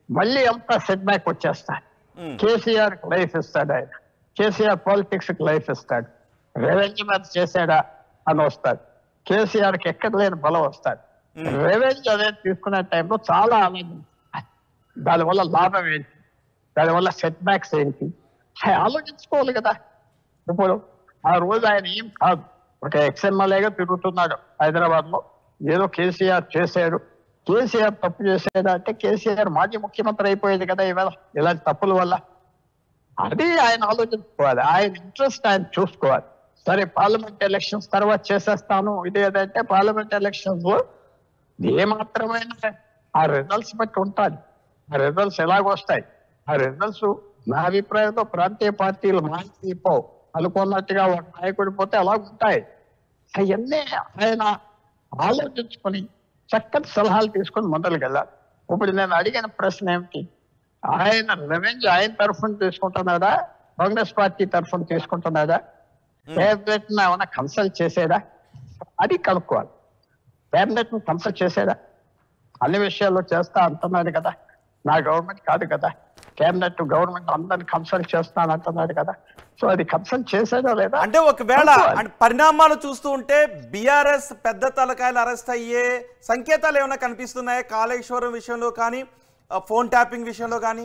మళ్ళీ అంతా సెట్ బ్యాక్ వచ్చేస్తాయి ఉమ్. కేసీఆర్ లైఫ్ ఇస్తాడు ఆయన కేసీఆర్ పాలిటిక్స్ కి లైఫ్ ఇస్తాడు రెవెన్యూ మీద చేశాడా అని వస్తాడు కేసీఆర్ కి ఎక్కడ లేని బలం వస్తాడు రెవెన్యూ అనేది తీసుకునే టైంలో చాలా ఆనందం దానివల్ల లాభం ఏంటి దానివల్ల సెట్ బ్యాక్స్ ఏంటి అవి ఆలోచించుకోవాలి కదా ఇప్పుడు ఆ రోజు ఆయన ఏం కాదు ఒక ఎక్స్ఎమ్మెల్యేగా తిరుగుతున్నాడు హైదరాబాద్ లో ఏదో కేసీఆర్ చేశాడు కేసీఆర్ తప్పు చేశాడు అంటే కేసీఆర్ మాజీ ముఖ్యమంత్రి అయిపోయేది కదా ఇవాళ ఇలాంటి తప్పుల వల్ల అది ఆయన ఆలోచించుకోవాలి ఆయన ఇంట్రెస్ట్ ఆయన చూసుకోవాలి సరే పార్లమెంట్ ఎలక్షన్స్ తర్వాత చేసేస్తాను ఇది ఏదంటే పార్లమెంట్ ఎలక్షన్స్ లో ఏమాత్రమైన ఆ రిజల్ట్స్ బట్టి ఉంటుంది ఆ రిజల్ట్స్ ఎలాగొస్తాయి ఆ రిజల్ట్స్ నా అభిప్రాయంలో ప్రాంతీయ పార్టీలు మారిపోవు అనుకున్నట్టుగా ఒక నాయకుడు పోతే అలా ఉంటాయి అవన్నీ ఆయన ఆలోచించుకొని చక్కటి సలహాలు తీసుకొని మొదలుకు వెళ్ళాలి ఇప్పుడు నేను అడిగిన ప్రశ్న ఏమిటి ఆయన రెవెన్యూ ఆయన తరఫున తీసుకుంటున్నాడా కాంగ్రెస్ పార్టీ తరఫున తీసుకుంటున్నాడా కేబినెట్ ఏమైనా కన్సల్ట్ చేసేదా అది కనుక్కోవాలి కేబినెట్ ను కన్సల్ట్ చేసేదా అన్ని విషయాల్లో చేస్తా అంటున్నాడు కదా నా గవర్నమెంట్ కాదు కదా కేబినెట్ గవర్నమెంట్ అందరిని కన్సల్ట్ చేస్తాను అంటున్నాడు కదా సో అది కన్సల్ట్ చేసేదా లేదా అంటే ఒకవేళ అంటే పరిణామాలు చూస్తూ ఉంటే బీఆర్ఎస్ పెద్ద తలకాయలు అరెస్ట్ అయ్యే సంకేతాలు ఏమైనా కనిపిస్తున్నాయా కాళేశ్వరం విషయంలో కానీ ఆ, ఫోన్ ట్యాపింగ్ విషయంలో కానీ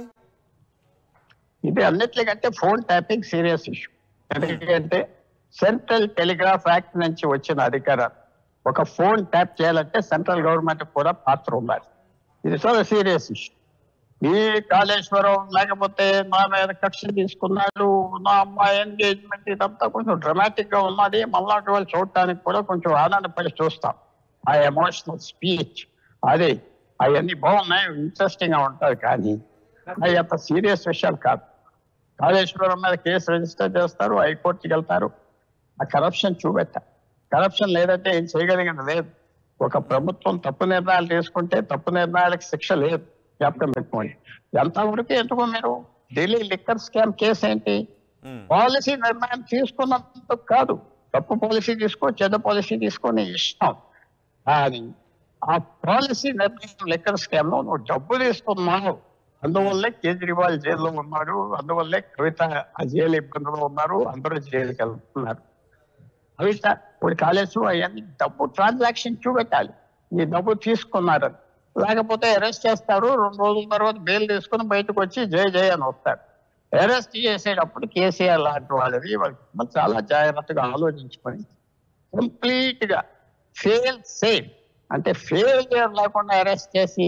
ఇది అన్నిటికంటే ఫోన్ ట్యాపింగ్ సీరియస్ ఇష్యూ ఎందుకంటే సెంట్రల్ టెలిగ్రాఫ్ యాక్ట్ నుంచి వచ్చిన అధికారాలు ఒక ఫోన్ ట్యాప్ చేయాలంటే సెంట్రల్ గవర్నమెంట్ కూడా పాత్ర ఉండాలి ఇది చాలా సీరియస్ ఇష్యూ ఈ కాళేశ్వరం లేకపోతే నా మీద కక్ష తీసుకున్నాడు నా అమ్మాయి ఎంగేజ్మెంట్ ఇదంతా కొంచెం డ్రమాటిక్ గా ఉన్నది మళ్ళాటి వాళ్ళు చూడటానికి కూడా కొంచెం ఆనందపడి చూస్తాం ఆ ఎమోషనల్ స్పీచ్ అదే అవన్నీ బాగున్నాయి ఇంట్రెస్టింగ్ గా ఉంటాయి కానీ అవి అంత సీరియస్ విషయాలు కాదు కాళేశ్వరం మీద కేసు రిజిస్టర్ చేస్తారు హైకోర్టుకి వెళ్తారు ఆ కరప్షన్ చూపెట్ట కరప్షన్ లేదంటే ఏం చేయగలిగింది లేదు ఒక ప్రభుత్వం తప్పు నిర్ణయాలు తీసుకుంటే తప్పు నిర్ణయాలకు శిక్ష లేదు జ్ఞాపకం పెట్టుకోండి ఎంతవరకు ఎందుకు మీరు ఢిల్లీ లిక్కర్ స్కామ్ కేసు ఏంటి ఉమ్. పాలసీ నిర్ణయం తీసుకున్నందుకు కాదు తప్పు పాలసీ తీసుకో చెడ్డ పాలసీ తీసుకొని ఇష్టం కానీ ఆ పాలసీ నిర్ణయం లెక్కర్ స్కామ్ లో నువ్వు డబ్బు తీసుకున్నావు అందువల్లే కేజ్రీవాల్ జైల్లో ఉన్నాడు అందువల్లే కవిత ఆ జైలు ఇబ్బందులు ఉన్నారు అందరూ జైలుకి వెళ్తున్నారు కవిత ఇప్పుడు కాలేజ్ అవన్నీ డబ్బు ట్రాన్సాక్షన్ చూపెట్టాలి ఈ డబ్బు తీసుకున్నారని లేకపోతే అరెస్ట్ చేస్తారు రెండు రోజుల తర్వాత బెయిల్ తీసుకుని బయటకు వచ్చి జై జై అని వస్తారు అరెస్ట్ చేసేటప్పుడు కేసీఆర్ లాంటి వాళ్ళది వాళ్ళకి చాలా జాగ్రత్తగా ఆలోచించుకొని కంప్లీట్ గా ఫెయిల్ సేఫ్ అంటే ఫెయిలియర్ లేకుండా అరెస్ట్ చేసి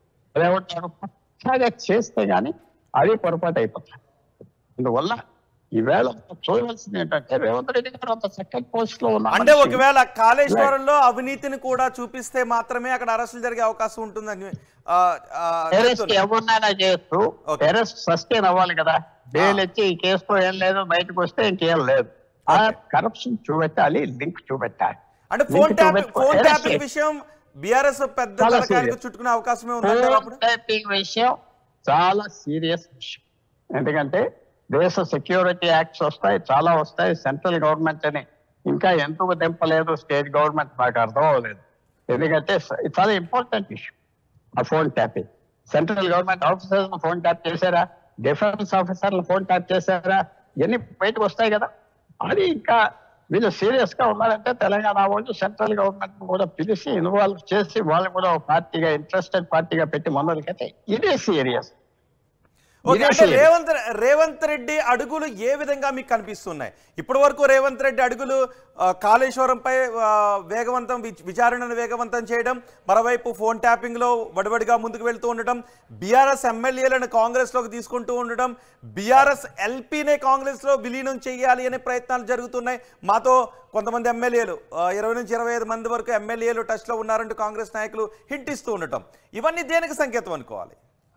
ఏమంటారు పక్కాగా చేస్తే గానీ అది పొరపాటు అయిపోతుంది అందువల్ల ఈవేళ చూడవలసింది ఏంటంటే రేవంత్ రెడ్డి గారు అంత చక్కటి పోస్ట్ లో ఉన్న అంటే మనిషి. ఒకవేళ కాళేశ్వరంలో అవినీతిని కూడా చూపిస్తే మాత్రమే అక్కడ అరెస్టులు జరిగే అవకాశం ఉంటుందని ఆ, ఆ, అరెస్ట్ చెప్తున్నారు. ఎవరినైనా చేయొచ్చు Okay. అరెస్ట్ సస్టైన్ అవ్వాలి కదా బెయిల్ ఇచ్చి ఈ కేసులో ఏం లేదు బయటకు వస్తే ఇంకేం లేదు ఆ కరప్షన్ చూపెట్టాలి లింక్ చూపెట్టాలి అంటే ఫోన్ లింక్ ట్యాపింగ్ చూపెట్టుకో. ఫోన్ Arrest ట్యాపింగ్ చేయి. విషయం బీఆర్ఎస్ పెద్ద చాలా తలకాయలకు serious. చుట్టుకునే అవకాశమే ఉందంటారు ఫోన్ అప్పుడు టైపింగ్ విషయం చాలా సీరియస్ విషయం ఎందుకంటే దేశ సెక్యూరిటీ యాక్ట్స్ వస్తాయి చాలా వస్తాయి సెంట్రల్ గవర్నమెంట్ అని ఇంకా ఎందుకు దింపలేదు స్టేట్ గవర్నమెంట్ నాకు అర్థం అవ్వలేదు ఎందుకంటే స- ఇది చాలా ఇంపార్టెంట్ ఇష్యూ ఆ phone tapping central government officers phone tap చేశారా డిఫెన్స్ ఆఫీసర్లు ఫోన్ ట్యాప్ చేశారా ఇవన్నీ బయటకు వస్తాయి కదా అది ఇంకా వీళ్ళు సీరియస్ గా ఉన్నారంటే తెలంగాణ వాళ్ళు సెంట్రల్ గవర్నమెంట్ కూడా పిలిచి ఇన్వాల్వ్ చేసి వాళ్ళు కూడా ఒక పార్టీగా ఇంట్రెస్టెడ్ పార్టీగా పెట్టి మొదలుకైతే ఇదే సీరియస్ ఓకే ఇదే అంటే serious. రేవంత్ రేవంత్ రెడ్డి అడుగులు ఏ విధంగా మీకు కనిపిస్తున్నాయి ఇప్పటి వరకు రేవంత్ రెడ్డి అడుగులు ఆ, కాళేశ్వరంపై ఆ, వేగవంతం విచ్- విచారణను వేగవంతం చేయడం మరోవైపు ఫోన్ ట్యాపింగ్ లో వడివడిగా ముందుకు వెళ్తూ ఉండటం బీఆర్ఎస్ ఎమ్మెల్యేలను కాంగ్రెస్ లోకి తీసుకుంటూ ఉండటం బీఆర్ఎస్ ఎల్పీనే కాంగ్రెస్ లో విలీనం చేయాలి అనే ప్రయత్నాలు జరుగుతున్నాయి మాతో కొంతమంది ఎమ్మెల్యేలు ఆ, ఇరవై నుంచి ఇరవై ఐదు మంది వరకు ఎమ్మెల్యేలు టచ్ లో ఉన్నారంటూ కాంగ్రెస్ నాయకులు హింట్ ఇస్తూ ఉండటం ఇవన్నీ దేనికి సంకేతం అనుకోవాలి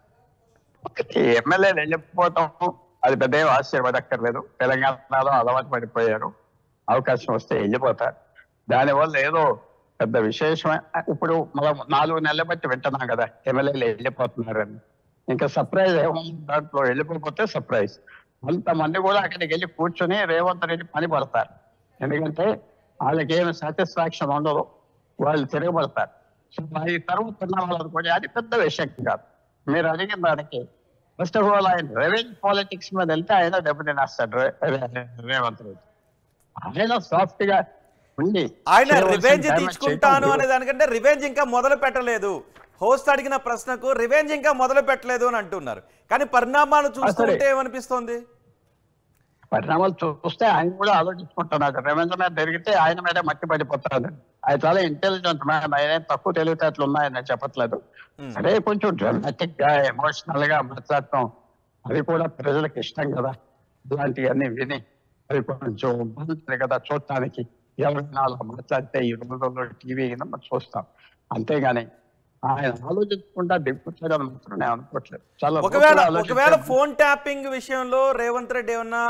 ఎమ్మెల్యేలు వెళ్ళిపోతాం అది పెద్ద ఏం ఆశ్చర్యపడక్కర్లేదు తెలంగాణలో అలవాటు పడిపోయారు అవకాశం వస్తే వెళ్ళిపోతారు దానివల్ల ఏదో పెద్ద విశేషమే ఇప్పుడు మనం నాలుగు నెలల బట్టి వింటున్నాం కదా ఎమ్మెల్యేలు వెళ్ళిపోతున్నారని ఇంకా సర్ప్రైజ్ ఏముంది దాంట్లో వెళ్ళిపోతే సర్ప్రైజ్ అంతమంది కూడా అక్కడికి వెళ్ళి కూర్చొని రేవంత్ రెడ్డి పని పడతారు ఎందుకంటే వాళ్ళకి ఏమి సాటిస్ఫాక్షన్ ఉండదు వాళ్ళు తిరగబడతారు సో ఈ తర్వాత ఉన్న వాళ్ళు అనుకోండి అది పెద్ద విషయం కాదు మీరు అడిగిన దానికి ఫస్ట్ ఆఫ్ ఆల్ ఆయన రెవెన్యూ పాలిటిక్స్ మీద వెళ్తే ఆయన దెబ్బతినేస్తాడు రే- రే- రేవంత్ రెడ్డి ఆయన సాఫ్ట్ గా ఉండి ఆయన చేయవలసిన రివెంజ్ damage తీసుకుంటాను చేయటం అనే దానికంటే రివెంజ్ ఇంకా మొదలు పెట్టలేదు హోస్ట్ అడిగిన ప్రశ్నకు రివెంజ్ ఇంకా మొదలు పెట్టలేదు అని అంటున్నారు కానీ పరిణామాలు చూస్తుంటే ఏమనిపిస్తోంది పరిణామాలు చూస్తే ఆయన కూడా ఆలోచించుకుంటున్నాడు రేవంత్ మీద జరిగితే ఆయన మీదే మట్టి పడిపోతాడు ఆయన చాలా ఇంటెలిజెంట్ మ్యాన్ ఆయన ఏం తక్కువ తెలివితేటలు ఉన్నాయని చెప్పట్లేదు అదే కొంచెం డ్రామాటిక్ గా ఎమోషనల్ గా మాట్లాడటం అది కూడా ప్రజలకు ఇష్టం కదా ఇలాంటివన్నీ విని అది కొంచెం బాగుంటుంది కదా చూడటానికి ఎవరైనా అలా మాట్లాడితే ఈ రోజుల్లో టీవీ మనం చూస్తాం అంతేగాని ఆయన ఆలోచించకుండా దిక్కుతాడని మాత్రం నేను అనుకోవట్లేదు చాలా ఒకవేళ లోతుగా ఆలోచించాడు. ఒకవేళ ఫోన్ ట్యాపింగ్ విషయంలో రేవంత్ రెడ్డి ఏమన్నా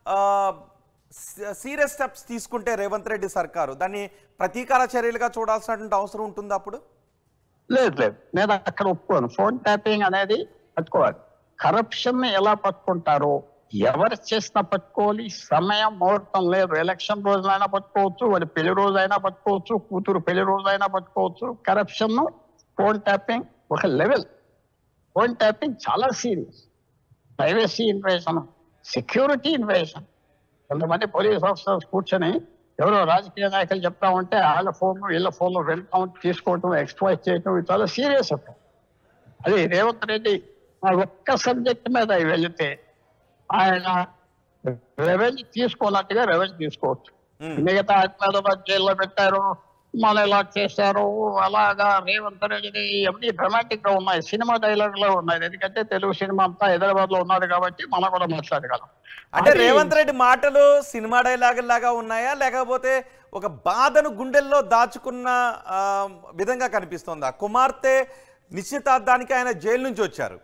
సీరియస్ స్టెప్స్ తీసుకుంటే రేవంత్ రెడ్డి సర్కారు దాన్ని ప్రతీకార చర్యలుగా చూడాల్సినటువంటి అవసరం ఉంటుంది అప్పుడు లేదు లేదు నేను అక్కడ ఒప్పుకోను ఫోన్ ట్యాపింగ్ అనేది పట్టుకోవాలి కరప్షన్ ని ఎలా పట్టుకుంటారో ఎవరు చేసినా పట్టుకోవాలి సమయం ముహూర్తం లేదు ఎలక్షన్ రోజులైనా పట్టుకోవచ్చు వాడి పెళ్లి రోజైనా పట్టుకోవచ్చు కూతురు పెళ్లి రోజైనా పట్టుకోవచ్చు కరప్షన్ ఫోన్ ట్యాపింగ్ ఒక లెవెల్ ఫోన్ ట్యాపింగ్ చాలా serious privacy invasion security invasion కొంతమంది పోలీస్ ఆఫీసర్స్ కూర్చొని ఎవరో రాజకీయ నాయకులు చెప్తా ఉంటే వాళ్ళ ఫోన్ వీళ్ళ ఫోన్లో వెళ్ళటం తీసుకోవటం ఎక్స్పోజ్ చేయటం ఇది చాలా సీరియస్ అది రేవంత్ రెడ్డి ఆ ఒక్క సబ్జెక్ట్ మీద వెళితే ఆయన రెవెన్యూ తీసుకోనట్టుగా రెవెన్యూ తీసుకోవచ్చు మిగతా హైదరాబాద్ జైల్లో పెట్టారు మన ఇలా చేశారు అలాగా రేవంత్ రెడ్డిని అన్ని డ్రమాటిక్ గా ఉన్నాయి సినిమా డైలాగ్ లో ఉన్నాయి ఎందుకంటే తెలుగు సినిమా అంతా హైదరాబాద్ లో ఉన్నాడు కాబట్టి మనం కూడా మాట్లాడగలం అంటే అది- రేవంత్ రెడ్డి మాటలు సినిమా డైలాగ్ లాగా ఉన్నాయా లేకపోతే ఒక బాధను గుండెల్లో దాచుకున్న ఆ, విధంగా కనిపిస్తోందా కుమార్తె నిశ్చితార్థానికి ఆయన జైలు నుంచి వచ్చారు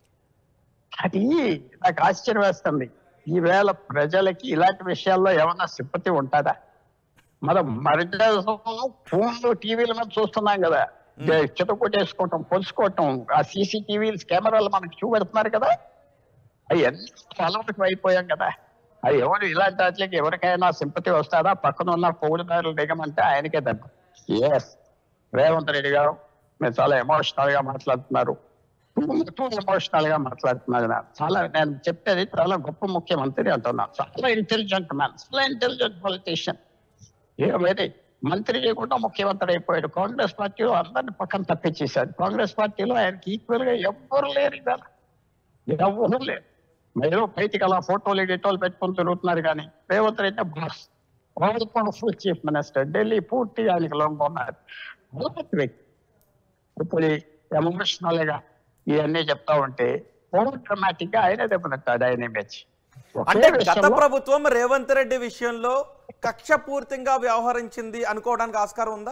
అది నాకు ఆశ్చర్యం వేస్తుంది ఈవేళ ప్రజలకి ఇలాంటి విషయాల్లో ఏమన్నా సింపతి ఉంటుందా మనం మర్యాద ఫోన్లు టీవీల మీద చూస్తున్నాం కదా చెత్త కొట్టేసుకోవటం పొలుసుకోవటం ఆ సీసీటీవీలు కెమెరాలు మనకి చూపెడుతున్నారు కదా అవి ఎంత అలవాటు అయిపోయాం కదా అది ఎవరు ఇలాంటి వాటికి ఎవరికైనా సింపతి వస్తారా పక్కన ఉన్న పౌరుదారులు దిగమంటే ఆయనకే దెబ్బ ఎస్ రేవంత్ రెడ్డి గారు మీరు చాలా ఎమోషనల్ గా మాట్లాడుతున్నారు ఎమోషనల్ గా మాట్లాడుతున్నారు నాకు. చాలా నేను చెప్పేది చాలా గొప్ప ముఖ్యమంత్రి అంటున్నా చాలా ఇంటెలిజెంట్ మ్యాన్ చాలా ఇంటెలిజెంట్ పొలిటీషియన్ ఏమైతే మంత్రి కూడా ముఖ్యమంత్రి అయిపోయాడు కాంగ్రెస్ పార్టీలో అందరిని పక్కన తప్పించేశాడు కాంగ్రెస్ పార్టీలో ఆయనకి ఈక్వల్ గా ఎవ్వరు లేరు ఇవాళ ఎవరు లేరు మీరు బయటికి అలా ఫోటోలు గిటోలు పెట్టుకొని తిరుగుతున్నారు కానీ Revanth Reddy boss all powerful chief minister Delhi పూర్తిగా ఆయనకి లొంగున్నారు అలాంటి వ్యక్తి ఇప్పుడు ఎమోషనల్ గా ఇవన్నీ చెప్తా ఉంటే ఓవర్ డ్రమాటిక్ గా ఆయనే దెబ్బతింటాడు ఆయన ఇమేజ్ అంటే గత ప్రభుత్వం రేవంత్ రెడ్డి విషయంలో కక్ష పూర్తిగా వ్యవహరించింది అనుకోవడానికి ఆస్కారం ఉందా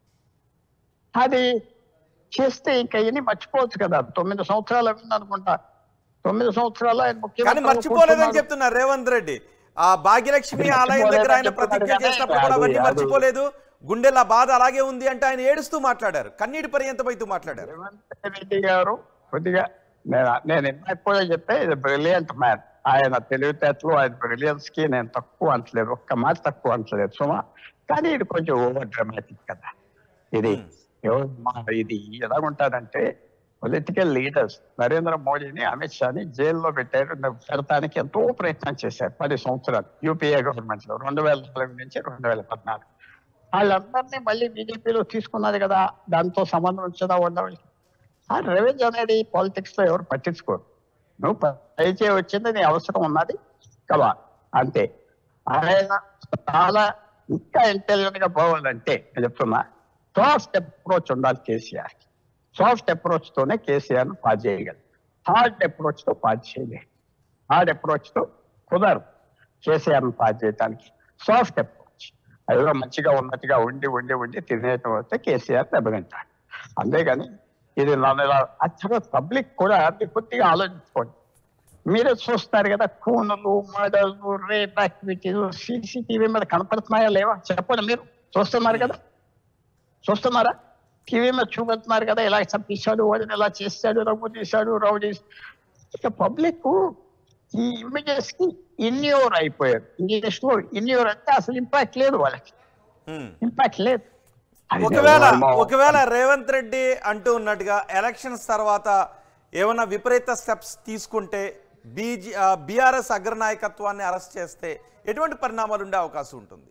అది చేస్తే ఇంకా ఇవన్నీ మర్చిపోవచ్చు కదా తొమ్మిది సంవత్సరాలు అయింది అనుకుంటా తొమ్మిది సంవత్సరాలు ఆయన కానీ ముఖ్యమంత్రి మర్చిపోలేదని కూర్చున్నారు. చెప్తున్నారు రేవంత్ రెడ్డి ఆ భాగ్యలక్ష్మి అది ఆలయం దగ్గర ఆయన మర్చిపోలేదని ప్రతిజ్ఞ చెప్తున్నాడు చేసినప్పుడు కానీ కూడా అవన్నీ అది- మర్చిపోలేదు గుండెల బాధ అలాగే ఉంది అంటే ఆయన ఏడుస్తూ మాట్లాడారు కన్నీటి పర్యంతమైతూ మాట్లాడారు రేవంత్ రెడ్డి గారు కొద్దిగా నేను నేను ఎప్పుడే చెప్తే ఇది బ్రిలియంట్ మ్యాన్ ఆయన తెలివితేటలు ఆయన బ్రిలియన్స్ కి నేను తక్కువ అంటలేదు ఒక్క మాట తక్కువ అంటలేదు సుమా కానీ ఇది కొంచెం ఓవర్ డ్రామాటిక్ కదా ఇది ఎవరు మా- ఇది ఎలాగుంటాదంటే పొలిటికల్ లీడర్స్ నరేంద్ర మోడీని అమిత్ షాని జైల్లో పెట్టారు పెడతానికి ఎంతో ప్రయత్నం చేశారు పది సంవత్సరాలు యూపీఏ గవర్నమెంట్ లో రెండు వేల నాలుగు నుంచి రెండు వేల పద్నాలుగు వాళ్ళందరినీ మళ్ళీ బీజేపీలో తీసుకున్నది కదా దాంతో సంబంధం ఉంచదా ఉండవు ఆ రెవెన్యూ అనేది పాలిటిక్స్ లో ఎవరు పట్టించుకోరు నువ్వు పైచే వచ్చింది నీ అవసరం ఉన్నది కదా అంతే ఆయన చాలా ఇంకా ఇంటెలిజెంట్ గా పోవాలంటే నేను చెప్తున్నా సాఫ్ట్ అప్రోచ్ ఉండాలి కేసీఆర్ సాఫ్ట్ అప్రోచ్ తోనే కేసీఆర్ ను పాస్ చేయగలరు హార్డ్ అప్రోచ్ తో పాస్ చేయలేదు హార్డ్ అప్రోచ్ తో కుదరదు కేసీఆర్ ను పాస్ చేయడానికి సాఫ్ట్ అప్రోచ్ అదిలో మంచిగా ఉన్నట్టుగా ఉండి ఉండి ఉండి తినేయటం వస్తే కేసీఆర్ దెబ్బతింటాడు అంతేగాని ఇది నన్ను ఇలా అచ్చగా పబ్లిక్ కూడా అది కొద్దిగా ఆలోచించుకోండి మీరే చూస్తారు కదా కూనలు మర్డర్లు రేప్ యాక్టివిటీస్ సీసీటీవీ మీద కనపడుతున్నాయా లేవా చెప్పండి మీరు చూస్తున్నారు కదా చూస్తున్నారా టీవీ మీద చూపెడుతున్నారు కదా ఇలా చంపించాడు వాడిని ఇలా చేశాడు రవ్వు తీశాడు రవ్వు తీసి ఇక పబ్లిక్ ఈ ఇమేజెస్ కి ఇన్యూర్ అయిపోయారు ఇంగ్లీష్ లో ఇన్యూర్ అంటే అసలు ఇంపాక్ట్ లేదు వాళ్ళకి హ్మ్. ఇంపాక్ట్ లేదు అది ఒకవేళ ఏమో- ఒకవేళ రేవంత్ రెడ్డి అంటూ ఉన్నట్టుగా ఎలక్షన్స్ తర్వాత ఏమైనా విపరీత స్టెప్స్ తీసుకుంటే బీజీ బీఆర్ఎస్ అగ్రనాయకత్వాన్ని అరెస్ట్ చేస్తే ఎటువంటి పరిణామాలు ఉండే అవకాశం ఉంటుంది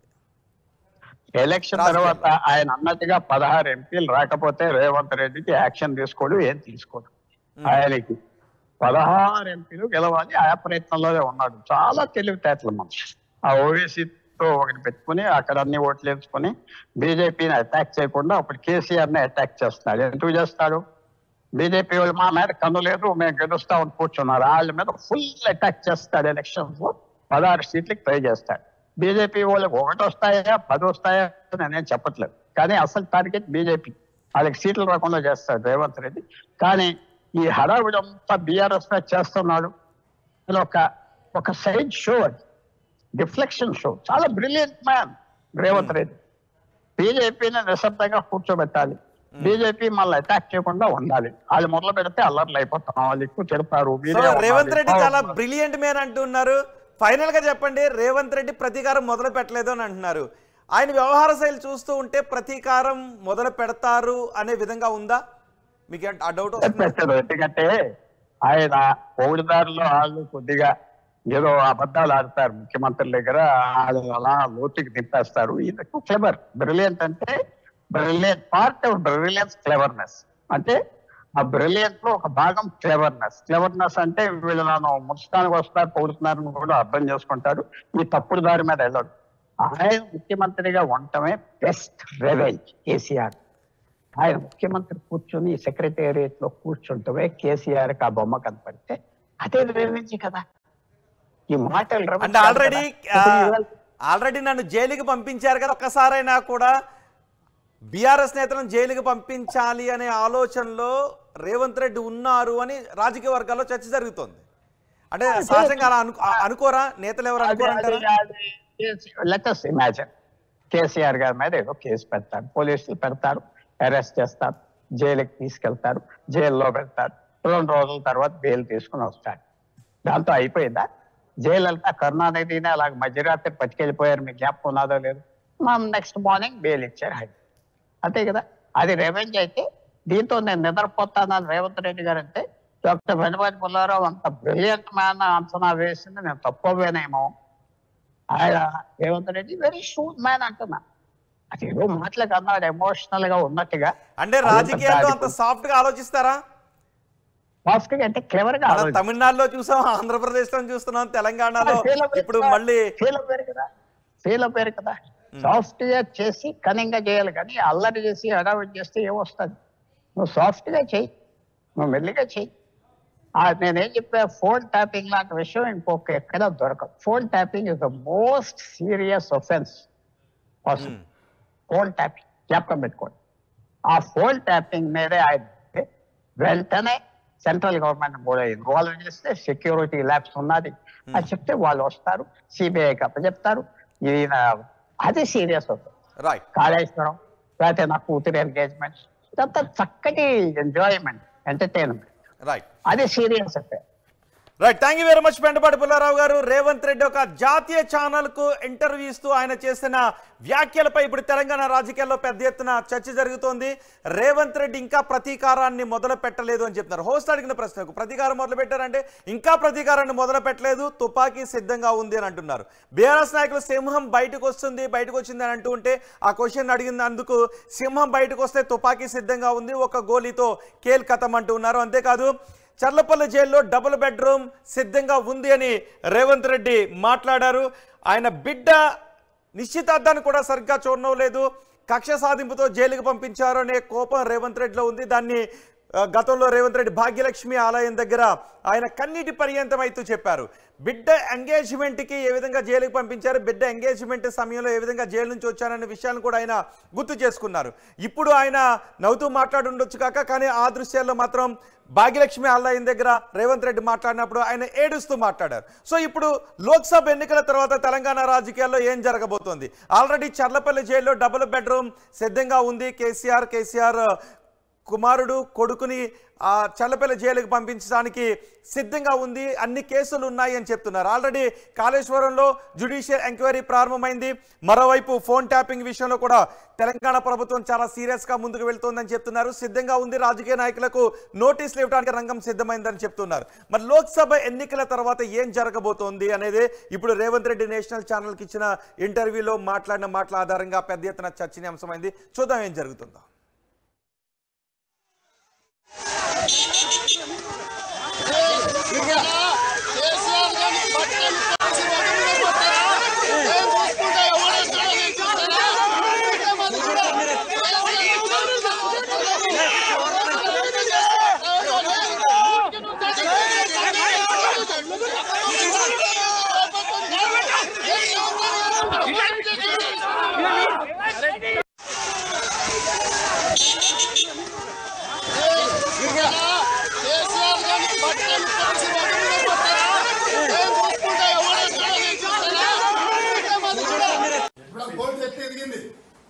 ఎలక్షన్ రాజకీయాల్లో. తర్వాత ఆయన అన్నట్టుగా పదహారు ఎంపీలు రాకపోతే రేవంత్ రెడ్డికి యాక్షన్ తీసుకోడు ఏం తీసుకోడు ఆయనకి పదహారు ఎంపీలు గెలవాలి ఆ ప్రయత్నంలోనే ఉన్నాడు చాలా తెలివితేటల మనిషి ఆ ఓవైసీతో ఒకటి పెట్టుకుని అక్కడ అన్ని ఓట్లు వేసుకుని బీజేపీని అటాక్ చేయకుండా అప్పుడు కేసీఆర్ ని అటాక్ చేస్తున్నాడు ఎందుకు చేస్తాడు బీజేపీ వాళ్ళు మా మీద కన్ను లేదు మేము గెలుస్తామని కూర్చున్నారు వాళ్ళ మీద ఫుల్ అటాక్ చేస్తాడు ఎలక్షన్స్ లో పదహారు సీట్లకి ట్రై చేస్తాడు బీజేపీ వాళ్ళకి ఒకటి వస్తాయా పది వస్తాయా అని నేనేం చెప్పట్లేదు కానీ అసలు టార్గెట్ బీజేపీ వాళ్ళకి సీట్లు రాకుండా చేస్తాడు రేవంత్ రెడ్డి కానీ ఈ హడావిడి అంతా బీఆర్ఎస్ మీద చేస్తున్నాడు ఇది ఒక ఒక సైడ్ షో అది డిఫ్లెక్షన్ షో చాలా బ్రిలియంట్ మ్యాన్ రేవంత్ రెడ్డి బీజేపీని నిశ్శబ్దంగా కూర్చోబెట్టాలి బీజేపీ మళ్ళీ అటాక్ చేయకుండా ఉండాలి వాళ్ళు మొదలు పెడితే అల్లర్లు అయిపోతాం వాళ్ళు ఎక్కువ తిడతారు సో వీరే రేవంత్ ఉండాలి. రెడ్డి చాలా బ్రిలియంట్ మ్యాన్ అంటున్నారు ఫైనల్ గా చెప్పండి రేవంత్ రెడ్డి ప్రతీకారం మొదలు పెట్టలేదు అని అంటున్నారు ఆయన వ్యవహార శైలి చూస్తూ ఉంటే ప్రతీకారం మొదలు పెడతారు అనే విధంగా ఉందా మీకు ఆ డౌట్ వస్తుంది పెట్టదు ఎందుకంటే ఆయన పౌడిదారులో వాళ్ళు కొద్దిగా ఏదో అబద్ధాలు ఆడతారు ముఖ్యమంత్రి దగ్గర వాళ్ళు అలా లోతుకి దింపేస్తారు ఇది క్లెవర్ బ్రిలియంట్ అంటే brilliant part of brilliance cleverness అంటే ఆ బ్రిలియంట్ లో ఒక భాగం క్లెవర్నెస్ క్లెవర్నెస్ అంటే వీళ్ళు నన్ను ముంచడానికి వస్తారు పౌడుతున్నారని కూడా అర్థం చేసుకుంటారు ఈ తప్పుడు దారి మీద వెళ్ళడు ఆయన ముఖ్యమంత్రిగా ఉండటమే బెస్ట్ రెవెంజ్ కేసీఆర్ ఆయన ముఖ్యమంత్రి కూర్చొని సెక్రటేరియట్ లో కూర్చుంటే కేసీఆర్ కి ఆ బొమ్మ కనపడితే అదే రేవించి కదా ఈ మాటలు revenge అంటే కాదు ఆల్రెడీ కదా. ఇప్పుడు ఇవాళ ఆల్రెడీ నన్ను జైలుకి పంపించారు కదా ఒక్కసారైనా కూడా బీఆర్ఎస్ నేతలను జైలుకి పంపించాలి అనే ఆలోచనలో రేవంత్ రెడ్డి ఉన్నారు అని రాజకీయ వర్గాల్లో చర్చ జరుగుతోంది అంటే సహజంగా అలా అను అనుకోరా నేతలు ఎవరు అనుకోరంటారా లెటస్ ఇమాజిన్ కేసీఆర్ గారి మీద ఏదో కేసు పెడతారు పోలీసులు పెడతారు అరెస్ట్ చేస్తారు జైలుకి తీసుకెళ్తారు జైల్లో పెడతారు రెండు రోజుల తర్వాత బెయిల్ తీసుకుని వస్తాడు దాంతో అయిపోయిందా జైలలిత కరుణానిధిని అలాగ మధ్యరాత్రి పట్టుకెళ్ళిపోయారు మీకు జ్ఞాపకం ఉన్నదో లేదు మా నెక్స్ట్ మార్నింగ్ బెయిల్ ఇచ్చారు హై అంతే కదా అది రెవెంజ్ అయితే దీంతో నేను నిద్రపోతానని రేవంత్ రెడ్డి గారు అంటే డాక్టర్ వెనుమతి పుల్లారావు అంత బ్రిలియంట్ మ్యాన్ అంచనా వేసింది నేను తప్పవేనేమో ఆయన Revanth Reddy very shrewd man అంటున్నా అది ఏదో మాటలకు అన్నాడు ఎమోషనల్ గా ఉన్నట్టుగా అంటే రాజకీయాల్లో అంత సాఫ్ట్ గా ఆలోచిస్తారా ఫాస్ట్ గా అంటే క్లెవర్ గా మనం తమిళనాడులో చూసాం ఆంధ్రప్రదేశ్ లో చూస్తున్నాం తెలంగాణలో ఇప్పుడు మళ్ళీ ఫెయిల్ అవ్వారు కదా ఫెయిల్ అవ్వారు కదా సాఫ్ట్ గా చేసి కనింగ్ గా చేయాలి కానీ అల్లరి చేసి హడావిడి చేస్తే ఏమొస్తుంది నువ్వు సాఫ్ట్ గా చెయ్యి నువ్వు మెల్లిగా చెయ్యి ఆ నేనేం చెప్పా ఫోన్ ట్యాపింగ్ లాంటి విషయం ఇంకొక ఎక్కడ దొరకదు phone tapping is the most serious offence possible phone tapping జ్ఞాపకం పెట్టుకోండి ఆ ఫోన్ ట్యాపింగ్ మీదే ఆయన వెంటనే సెంట్రల్ గవర్నమెంట్ కూడా ఇన్వాల్వ్ చేస్తే సెక్యూరిటీ ల్యాబ్స్ ఉన్నది అది చెప్తే వాళ్ళు వస్తారు సిబిఐకి అప్పచెప్తారు ఈయన అది సీరియస్ అవుతుంది రైట్ కాళేశ్వరం లేకపోతే నా కూతురు ఎంగేజ్మెంట్ ఇదంతా చక్కటి ఎంజాయ్మెంట్ ఎంటర్టైన్మెంట్ రైట్ అది serious affair right thank you very much Pentapati Pullarao garu Revanth Reddy ఒక జాతీయ ఛానల్ కు ఇంటర్వ్యూ ఇస్తూ ఆయన చేసిన వ్యాఖ్యలపై ఇప్పుడు తెలంగాణ రాజకీయాల్లో పెద్ద ఎత్తున చర్చ జరుగుతోంది రేవంత్ రెడ్డి ఇంకా ప్రతీకారాన్ని మొదలు పెట్టలేదు అని చెప్తున్నారు హోస్ట్ అడిగిన ప్రశ్నకు ప్రతీకారం మొదలు పెట్టారంటే ఇంకా ప్రతీకారాన్ని మొదలు పెట్టలేదు తుపాకీ సిద్ధంగా ఉంది అని అంటున్నారు బీఆర్ఎస్ నాయకులు సింహం బయటకు వస్తుంది బయటకు వచ్చింది అని అంటూ ఉంటే ఆ క్వశ్చన్ అడిగినందుకు సింహం బయటకు వస్తే తుపాకీ సిద్ధంగా ఉంది ఒక గోలీతో కేల్ కథం అంటూ ఉన్నారు అంతేకాదు చర్లపల్లి జైల్లో డబుల్ బెడ్రూమ్ సిద్ధంగా ఉంది అని రేవంత్ రెడ్డి మాట్లాడారు ఆయన బిడ్డ నిశ్చితార్థాన్ని కూడా సరిగ్గా చూడడం లేదు కక్ష సాధింపుతో జైలుకి పంపించారు అనే కోపం రేవంత్ రెడ్డిలో ఉంది దాన్ని ఆ, గతంలో రేవంత్ రెడ్డి భాగ్యలక్ష్మి ఆలయం దగ్గర ఆయన కన్నీటి పర్యంతం అయితే చెప్పారు బిడ్డ ఎంగేజ్మెంట్కి ఏ విధంగా జైలుకి పంపించారు బిడ్డ ఎంగేజ్మెంట్ సమయంలో ఏ విధంగా జైలు నుంచి వచ్చారనే విషయాన్ని కూడా ఆయన గుర్తు చేసుకున్నారు ఇప్పుడు ఆయన నవ్వుతూ మాట్లాడుండొచ్చు కాక కానీ ఆ దృశ్యాల్లో మాత్రం భాగ్యలక్ష్మి ఆలయం దగ్గర రేవంత్ రెడ్డి మాట్లాడినప్పుడు ఆయన ఏడుస్తూ మాట్లాడారు సో ఇప్పుడు లోక్సభ ఎన్నికల తర్వాత తెలంగాణ రాజకీయాల్లో ఏం జరగబోతోంది ఆల్రెడీ చర్లపల్లి జైల్లో డబుల్ బెడ్రూమ్ సిద్ధంగా ఉంది కేసీఆర్ కేసీఆర్ కుమారుడు కొడుకుని ఆ చల్లపల్లి జైలుకు పంపించడానికి సిద్ధంగా ఉంది అన్ని కేసులు ఉన్నాయి అని చెప్తున్నారు ఆల్రెడీ కాళేశ్వరంలో జ్యుడిషియల్ ఎంక్వైరీ ప్రారంభమైంది మరోవైపు ఫోన్ ట్యాపింగ్ విషయంలో కూడా తెలంగాణ ప్రభుత్వం చాలా సీరియస్గా ముందుకు వెళ్తోందని చెప్తున్నారు సిద్ధంగా ఉంది రాజకీయ నాయకులకు నోటీసులు ఇవ్వడానికి రంగం సిద్ధమైందని చెప్తున్నారు మరి లోక్సభ ఎన్నికల తర్వాత ఏం జరగబోతోంది అనేది ఇప్పుడు రేవంత్ రెడ్డి నేషనల్ ఛానల్కి ఇచ్చిన ఇంటర్వ్యూలో మాట్లాడిన మాటల ఆధారంగా పెద్ద ఎత్తున చర్చనీయాంశమైంది చూద్దాం ఏం జరుగుతుందో కేసీఆర్ గారిని పట్టుకొని కలిసి వదిలిన కొట్టరా? ఏం చూసుకుంటా ఎవడేస్తాడో నేను చూస్తానా? ఇంతమంది కూడా కేసీఆర్ గారిని పట్టుకొని కలిసి వదిలిన కొట్టరా? ఏం చూసుకుంటా ఎవడేస్తాడో నేను చూస్తానా? ఇంతమంది కూడా ఇప్పుడు ఆ బోర్డు ఎట్లా ఎదిగింది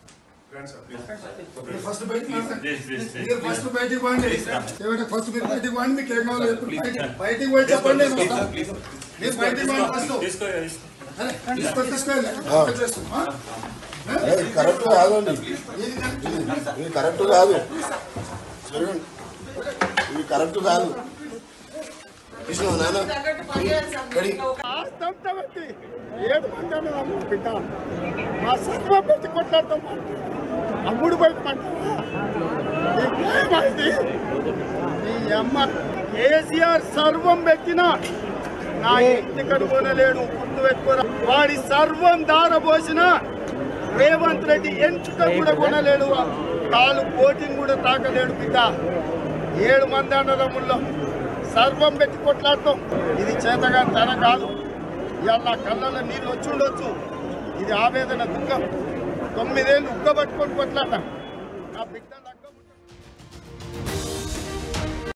మీరు ఫస్ట్ బయటికి రండి. మీరు ఫస్ట్ బయటికి పోండి ఏమంటే ఫస్ట్ మీరు బయటికి పోండి మీకు ఏం కావాలో చెప్పండి. బయటికి- బయటికి పోయి చెప్పండి నేను వస్తాను. మీరు బయటికి పోండి ఫస్ట్ అరే, తీసుకో, తీసుకోండి. చేస్తాం, ఆ? ఇది కరెక్ట్ కాదండి ఏది కరెక్ట్? ఇది కరెక్ట్ కాదు చూడండి ఇది కరెక్ట్ కాదు విష్ణు నాన్న రెడీ ఆస్తంతా పెట్టి ఏడు మంది అన్నది అమ్మ బిడ్డ మా సర్వం పెట్టి కొట్లాడతాం అమ్ముడు పెట్టమంటావా నీకు ఏమైంది? నీ అమ్మ కేసీఆర్ సర్వం పెట్టినా నా ఇంటి కడుగొనలేడు గుర్తు పెట్టుకోరా వాడి సర్వం దారబోసిన రేవంత్ రెడ్డి ఎంచుక కూడా కొనలేడు కాలు కోటింగ్ కూడా తాకలేడు బిడ్డ ఏడు మంది అన్నదమ్ముల్లో సర్వం పెట్టి కొట్లాడతాం ఇది చేతగా తన కాదు ఇవాళ కళ్ళలో నీళ్ళు వచ్చి ఉండొచ్చు ఇది ఆవేదన దుఃఖం తొమ్మిదేళ్ళు ఉగ్గబట్టుకొని కొట్లాడతాం